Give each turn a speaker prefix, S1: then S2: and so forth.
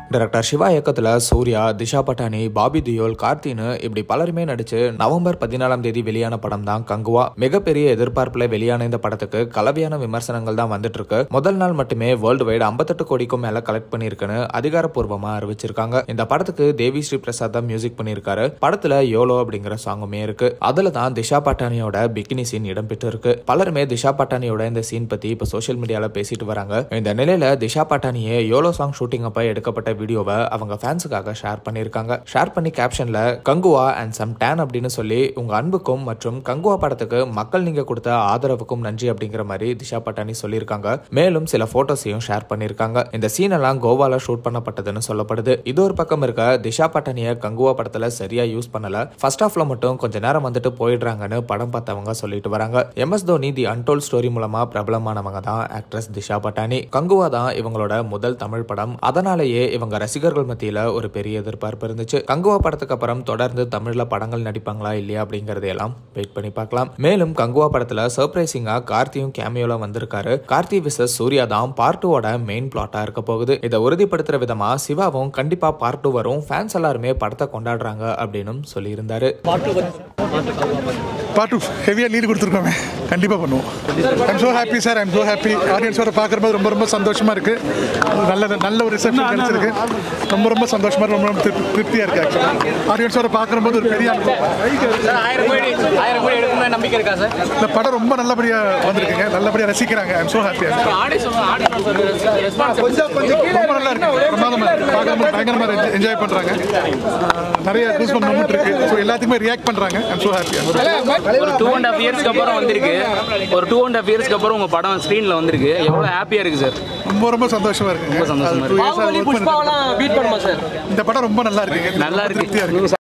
S1: Director Siva இயக்கத்துல சூர்யா திஷா பட்டானி பாபி தியோல் கார்த்தின்னு இப்படி பலருமே நடிச்சு நவம்பர் பதினாலாம் தேதி வெளியான படம் தான் கங்குவா மிகப்பெரிய எதிர்பார்ப்புல வெளியான இந்த படத்துக்கு கலவையான விமர்சனங்கள் தான் வந்துட்டு இருக்கு முதல் நாள் மட்டுமே வேர்ல்டு வைடு ஐம்பத்தெட்டு கோடிக்கும் மேல கலெக்ட் பண்ணிருக்குன்னு அதிகாரப்பூர்வமா அறிவிச்சிருக்காங்க இந்த படத்துக்கு தேவி ஸ்ரீ பிரசாத் தான் மியூசிக் பண்ணியிருக்காரு படத்துல யோலோ அப்படிங்கிற சாங்குமே இருக்கு அதுல தான் திஷா பட்டானியோட பிகினி சீன் இடம்பெற்று இருக்கு பலருமே திஷா பட்டானியோட இந்த சீன் பத்தி இப்ப சோஷியல் மீடியால பேசிட்டு வராங்க இந்த நிலையில திஷா பட்டானியே யோலோ சாங் ஷூட்டிங் அப்ப எடுக்கப்பட்ட வீடியோவை அவங்க ஃபேன்ஸுக்காக ஷேர் பண்ணியிருக்காங்க ஷேர் பண்ணி கேப்ஷன்ல கங்குவா அண்ட் சம் டேன் அப்படின்னு சொல்லி உங்க அன்புக்கும் மற்றும் கங்குவா படத்துக்கு மக்கள் நீங்க கொடுத்த ஆதரவுக்கும் நன்றி அப்படிங்கிற மாதிரி திஷா பட்டானி சொல்லியிருக்காங்க மேலும் சில போட்டோஸையும் ஷேர் பண்ணியிருக்காங்க இந்த சீன் எல்லாம் கோவால ஷூட் பண்ணப்பட்டதுன்னு சொல்லப்படுது இது ஒரு பக்கம் இருக்க திஷா பட்டானிய கங்குவா படத்துல சரியா யூஸ் பண்ணல ஃபர்ஸ்ட் ஹாஃப்ல மட்டும் கொஞ்ச நேரம் வந்துட்டு போயிடுறாங்கன்னு படம் பார்த்தவங்க சொல்லிட்டு வராங்க M S Dhoni the untold story மூலமா பிரபலமானவங்க தான் ஆக்ட்ரஸ் திஷா பட்டானி கங்குவா தான் இவங்களோட முதல் தமிழ் படம் அதனாலேயே இவங்க ரசிகர்கள் மத்தியில ஒரு பெரிய எதிர்பார்ப்பு இருந்துச்சு கங்குவா படத்துக்கு அப்புறம் தொடர்ந்து தமிழ்ல படங்கள் நடிப்பாங்களா இல்லையா அப்படிங்கறதையெல்லாம் வெயிட் பண்ணி பார்க்கலாம் மேலும் கங்குவா படத்துல சர்ப்ரைசிங்கா கார்த்தியும் கேமியோல வந்திருக்காரு கார்த்தி விசஸ் சூர்யா தான் பார்ட் டூவோட மெயின் பிளாட்டா இருக்க போகுது இதை உறுதிப்படுத்துற விதமா சிவாவும் கண்டிப்பா பார்ட் டூ வரும் ஃபேன்ஸ் எல்லாருமே படத்தை கொண்டாடுறாங்க அப்படின்னு சொல்லியிருந்தாரு
S2: பார்ட் டூ ஹெவியாக லீடு கொடுத்துருக்கோமே கண்டிப்பாக பண்ணுவோம் I'm so happy sir I'm so happy ஆடியன்ஸோட பார்க்குறப்ப ரொம்ப ரொம்ப சந்தோஷமாக இருக்குது நல்ல நல்ல ஒரு ரிசப்ஷன் கிடச்சிருக்கு ரொம்ப ரொம்ப சந்தோஷமாக இருக்கு, ரொம்ப ரொம்ப திருப்தி திருப்தியாக இருக்குது ஆக்சுவலாக ஆடியன்ஸோட பார்க்கும்போது ஒரு பெரிய அனுபவம்
S3: சார் ஆயிரம் கோடி ஆயிரம் கோடி எடுக்கணும்னு நம்பிக்கை இருக்கா சார்
S2: இந்த படம் ரொம்ப நல்லபடியாக வந்திருக்குங்க நல்லபடியாக ரசிக்கிறாங்க ஐம் ஸோ ஹாப்பியாக
S3: ஆடியன்ஸ் ஆடியன்ஸ் ரெஸ்பான்ஸ்
S2: ரொம்ப நல்லா இருக்கு பிரமாதமாக இருக்கு பார்க்கும்போது பயங்கரமாக என்ஜாய் பண்ணுறாங்க நிறைய கூஸ் மூமெண்ட் இருக்குது ஸோ எல்லாத்துக்குமே ரியாக்ட் பண்ணுறாங்க ஐம் ஸோ ஹாப்பியாக
S3: ஒரு டூ அண்ட் ஹாஃப் இயர்ஸ்க்கு அப்புறம் வந்திருக்கு ஒரு டூ அண்ட் ஹாஃப் இயர்ஸ்க்கு அப்புறம் உங்க படம் ஸ்க்ரீன்ல வந்திருக்கு எவ்வளவு ஹாப்பியா இருக்கு சார்
S2: ரொம்ப ரொம்ப சந்தோஷமாக இருக்குங்க
S3: ரொம்ப சந்தோஷமா
S2: அது two years ஆ work பண்ணிட்டு இருக்கேன்.
S3: பீட் பண்ணுமா சார்
S2: இந்த படம் ரொம்ப நல்லா இருக்குங்க
S3: நல்லா இருக்கு
S2: திருப்தியாக இருக்கு